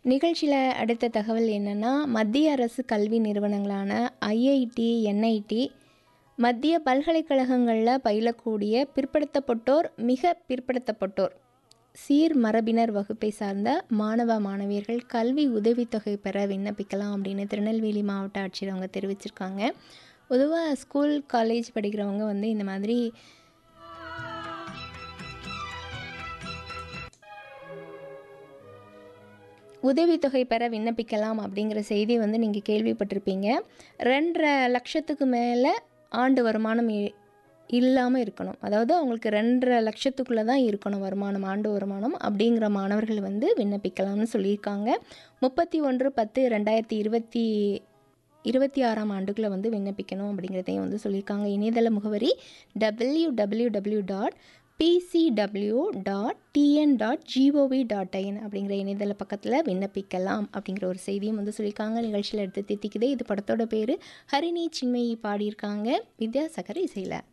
நிகழ்ச்சியில் அடுத்த தகவல் என்னென்னா மத்திய அரசு கல்வி நிறுவனங்களான ஐஐடி என்ஐடி மத்திய பல்கலைக்கழகங்களில் பயிலக்கூடிய பிற்படுத்தப்பட்டோர் மிக பிற்படுத்தப்பட்டோர் சீர் மரபினர் வகுப்பை சார்ந்த மாணவ மாணவியர்கள் கல்வி உதவித்தொகை பெற விண்ணப்பிக்கலாம் அப்படின்னு திருநெல்வேலி மாவட்ட ஆட்சியர் அவங்க தெரிவிச்சிருக்காங்க பொதுவாக ஸ்கூல் காலேஜ் படிக்கிறவங்க வந்து இந்த மாதிரி உதவித்தொகை பெற விண்ணப்பிக்கலாம் அப்படிங்கிற செய்தி வந்து நீங்கள் கேள்விப்பட்டிருப்பீங்க ரெண்டரை லட்சத்துக்கு மேலே ஆண்டு வருமானம் இ- இல்லாமல் இருக்கணும் அதாவது அவங்களுக்கு ரெண்டரை லட்சத்துக்குள்ளே தான் இருக்கணும் வருமானம் ஆண்டு வருமானம் அப்படிங்கிற மாணவர்கள் வந்து விண்ணப்பிக்கலாம்னு சொல்லியிருக்காங்க முப்பத்தி ஒன்று பத்து ரெண்டாயிரத்தி இருபத்தி இருபத்தி ஆறாம் ஆண்டுக்குள்ளே வந்து விண்ணப்பிக்கணும் அப்படிங்கிறதையும் வந்து சொல்லியிருக்காங்க இணையதள முகவரி W W W dot PCW dot TN dot GOV dot IN அப்படிங்கிற இணையதள பக்கத்தில் விண்ணப்பிக்கலாம் அப்படிங்கிற ஒரு செய்தியும் வந்து சொல்லியிருக்காங்க நிகழ்ச்சியில் எடுத்து தித்திக்குதே இது படத்தோட பேர் ஹரிணி சின்மயி பாடியிருக்காங்க வித்யாசாகர் இசையில்